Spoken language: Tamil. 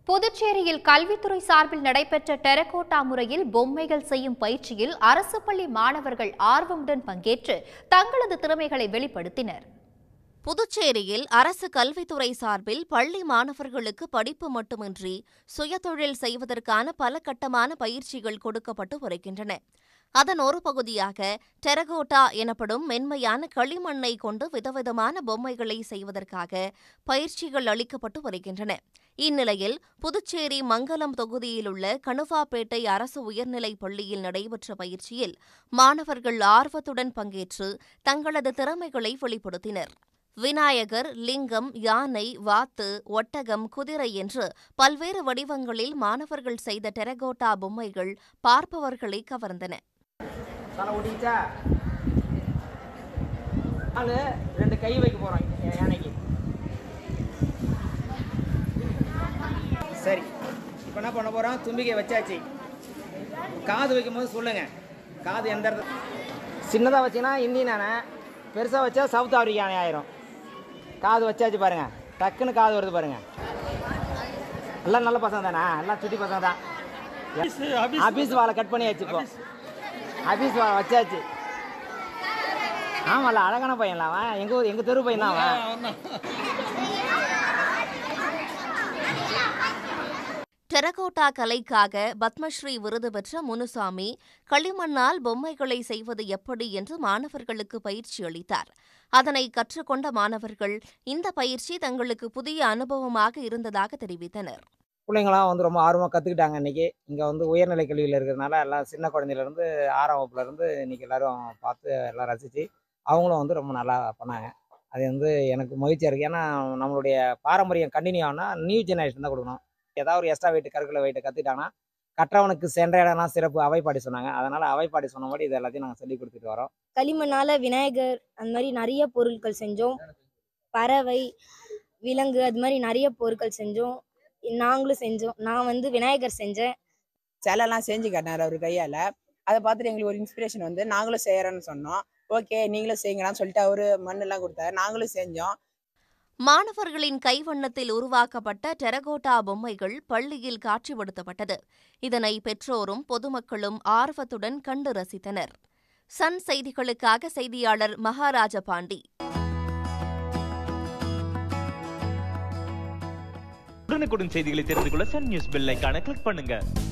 புதுச்சேரியில் கல்வித்துறை சார்பில் நடைபெற்ற டெரகோட்டா முறையில் பொம்மைகள் செய்யும் பயிற்சியில் அரசு பள்ளி மாணவர்கள் ஆர்வமுடன் பங்கேற்று தங்களது திறமைகளை வெளிப்படுத்தினர் புதுச்சேரியில் அரசு கல்வித்துறை சார்பில் பள்ளி மாணவர்களுக்கு படிப்பு மட்டுமின்றி சுயதொழில் செய்வதற்கான பல கட்டமான பயிற்சிகள் கொடுக்கப்பட்டு வருகின்றன அதன் ஒரு பகுதியாக டெரகோட்டா எனப்படும் மென்மையான களிமண்ணை கொண்டு விதவிதமான பொம்மைகளை செய்வதற்காக பயிற்சிகள் அளிக்கப்பட்டு வருகின்றன இந்நிலையில் புதுச்சேரி மங்கலம் தொகுதியிலுள்ள கணுவாப்பேட்டை அரசு உயர்நிலைப் பள்ளியில் நடைபெற்ற பயிற்சியில் மாணவர்கள் ஆர்வத்துடன் பங்கேற்று தங்களது திறமைகளை வெளிப்படுத்தினர் விநாயகர் லிங்கம் யானை வாத்து ஒட்டகம் குதிரை என்று பல்வேறு வடிவங்களில் மாணவர்கள் செய்த டெரகோட்டா பொம்மைகள் பார்ப்பவர்களை கவர்ந்தன தலை ஓட்டிக்கிச்சா நாலு ரெண்டு கை வைக்க போகிறோம் யானைக்கு சரி இப்போ என்ன பண்ண போகிறோம் தும்பிக்கை வச்சாச்சு காது வைக்கும்போது சொல்லுங்கள் காது எந்த இடத்துல சின்னதாக வச்சீங்கன்னா இந்தியன் யானை பெருசாக வச்சா சவுத் ஆப்பிரிக்கா யானை ஆயிரும் காது வச்சாச்சு பாருங்க டக்குன்னு காது வருது பாருங்க எல்லாம் நல்ல பசங்க தானே எல்லாம் சுட்டி பசங்க தான் ஆபீஸ் வாழை கட் பண்ணியாச்சு இப்போ ஆபீஸ் வாழை வச்சாச்சு ஆமாம்ல அழகான பையன்ல அவன் எங்கள் ஊர் எங்கள் தெரு பையன் தான் அவன் டெரகோட்டா கலைக்காக பத்மஸ்ரீ விருது பெற்ற முனுசாமி களிமண்ணால் பொம்மைகளை செய்வது எப்படி என்று மாணவர்களுக்கு பயிற்சி அளித்தார் அதனை கற்றுக்கொண்ட மாணவர்கள் இந்த பயிற்சி தங்களுக்கு புதிய அனுபவமாக இருந்ததாக தெரிவித்தனர் பிள்ளைங்களாம் வந்து ரொம்ப ஆர்வமாக கற்றுக்கிட்டாங்க இன்றைக்கி இங்கே வந்து உயர்நிலை கல்வியில் இருக்கிறதுனால எல்லாம் சின்ன குழந்தையிலேருந்து ஆறாம் வகுப்புலேருந்து இன்றைக்கி எல்லோரும் பார்த்து எல்லாம் ரசித்து அவங்களும் வந்து ரொம்ப நல்லா பண்ணாங்க அது வந்து எனக்கு மகிழ்ச்சியாக இருக்குது ஏன்னா நம்மளுடைய பாரம்பரியம் கண்டினியூ ஆனால் நியூ ஜெனரேஷன் தான் கொடுக்கணும் ஏதாவது ஒரு எக்ஸ்ட்ரா வெயிட் கருக்கலை வெயிட்டை கற்றுக்கிட்டாங்கன்னா கற்றவனுக்கு சென்ற இடம்லாம் சிறப்பு அவைப்பாடி சொன்னாங்க அதனால் அவைப்பாடி சொன்னபடி இது எல்லாத்தையும் நாங்கள் சொல்லி கொடுத்துட்டு வரோம் களிமண்ணால் விநாயகர் அந்த மாதிரி நிறைய பொருட்கள் செஞ்சோம் பறவை விலங்கு அது மாதிரி நிறைய பொருட்கள் செஞ்சோம் நாங்களும் செஞ்சோம் நான் வந்து விநாயகர் செஞ்சேன் சிலைலாம் செஞ்சு காட்டினார் அவர் கையால் அதை பார்த்துட்டு எங்களுக்கு ஒரு இன்ஸ்பிரேஷன் வந்து நாங்களும் செய்கிறோன்னு சொன்னோம் ஓகே நீங்களும் செய்யுங்களான்னு சொல்லிட்டு அவர் மண்ணெல்லாம் கொடுத்தாரு நாங்களும் செஞ்சோம் மாணவர்களின் கைவண்ணத்தில் உருவாக்கப்பட்ட டெரகோட்டா பொம்மைகள் பள்ளியில் காட்சிப்படுத்தப்பட்டது இதனை பெற்றோரும் பொதுமக்களும் ஆர்வத்துடன் கண்டு ரசித்தனர் சன் செய்திகளுக்காக செய்தியாளர் மகாராஜ பாண்டி உடனுக்குடன் செய்திகளை தெரிந்து கொள்ள சன் நியூஸ் பெல் ஐகானை கிளிக் பண்ணுங்க